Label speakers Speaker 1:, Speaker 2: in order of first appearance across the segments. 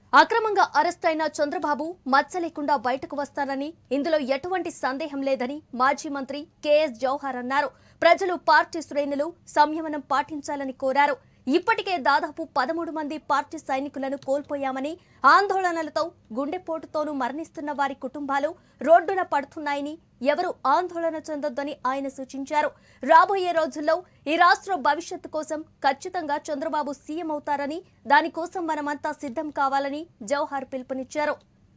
Speaker 1: అక్రమంగా అరెస్ట్ అయిన చంద్రబాబు మచ్చ లేకుండా బయటకు వస్తారని ఇందులో ఎటువంటి సందేహం లేదని మాజీ మంత్రి కెఎస్ జౌహర్ అన్నారు ప్రజలు పార్టీ శ్రేణులు సంయమనం పాటించాలని కోరారు ఇప్పటికే దాదాపు పదమూడు మంది పార్టీ సైనికులను కోల్పోయామని ఆందోళనలతో గుండెపోటుతోనూ మరణిస్తున్న వారి కుటుంబాలు రోడ్డున పడుతున్నాయని ఎవరు ఆందోళన చెందొద్దని ఆయన సూచించారు రాబోయే రోజుల్లో ఈ రాష్ట్ర భవిష్యత్తు కోసం ఖచ్చితంగా చంద్రబాబు సీఎం అవుతారని దానికోసం మనమంతా సిద్ధం కావాలని జవహర్ పిలుపునిచ్చారు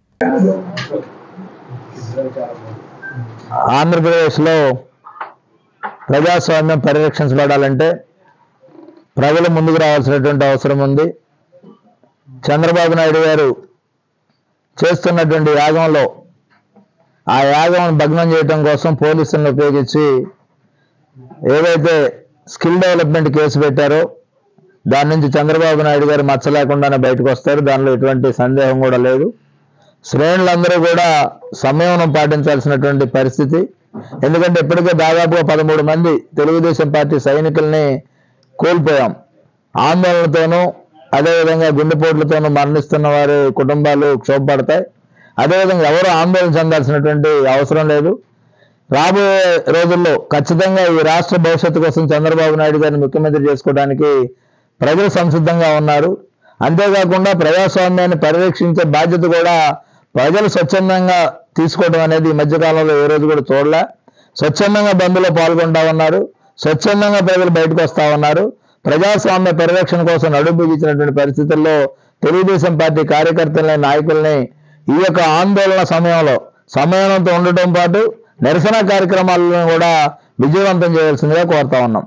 Speaker 2: ఆంధ్రప్రదేశ్లో ప్రజాస్వామ్యం పరిరక్షించబడాలంటే ప్రజలు ముందుకు రావాల్సినటువంటి అవసరం ఉంది చంద్రబాబు నాయుడు గారు చేస్తున్నటువంటి యాగంలో ఆ యాగం భగ్నం చేయడం కోసం పోలీసులను ఉపయోగించి ఏదైతే స్కిల్ డెవలప్మెంట్ కేసు పెట్టారో దాని నుంచి చంద్రబాబు నాయుడు గారు మచ్చ లేకుండానే బయటకు వస్తారు దానిలో ఎటువంటి సందేహం కూడా లేదు శ్రేణులందరూ కూడా సంయమనం పాటించాల్సినటువంటి పరిస్థితి ఎందుకంటే ఇప్పటికే దాదాపుగా పదమూడు మంది తెలుగుదేశం పార్టీ సైనికుల్ని కోల్పోయాం ఆందోళనతోనూ అదేవిధంగా గుండెపోట్లతోనూ మరణిస్తున్న వారి కుటుంబాలు క్షోభపడతాయి అదేవిధంగా ఎవరు ఆందోళన చెందాల్సినటువంటి అవసరం లేదు రాబోయే రోజుల్లో ఖచ్చితంగా ఈ రాష్ట్ర భవిష్యత్తు కోసం చంద్రబాబు నాయుడు గారిని ముఖ్యమంత్రి చేసుకోవడానికి ప్రజలు సంసిద్ధంగా ఉన్నారు అంతేకాకుండా ప్రజాస్వామ్యాన్ని పరిరక్షించే బాధ్యత కూడా ప్రజలు స్వచ్ఛందంగా తీసుకోవడం అనేది ఈ మధ్యకాలంలో ఏ రోజు కూడా చూడలే స్వచ్ఛందంగా బంద్లో పాల్గొంటా ఉన్నారు స్వచ్ఛందంగా ప్రజలు బయటకు వస్తా ఉన్నారు ప్రజాస్వామ్య పరిరక్షణ కోసం నడుపు బిగించినటువంటి పరిస్థితుల్లో తెలుగుదేశం పార్టీ కార్యకర్తలని నాయకుల్ని ఈ యొక్క ఆందోళన సమయంలో సమయంతో ఉండటం పాటు నిరసన కార్యక్రమాలను కూడా విజయవంతం చేయాల్సిందిగా కోరుతా ఉన్నాం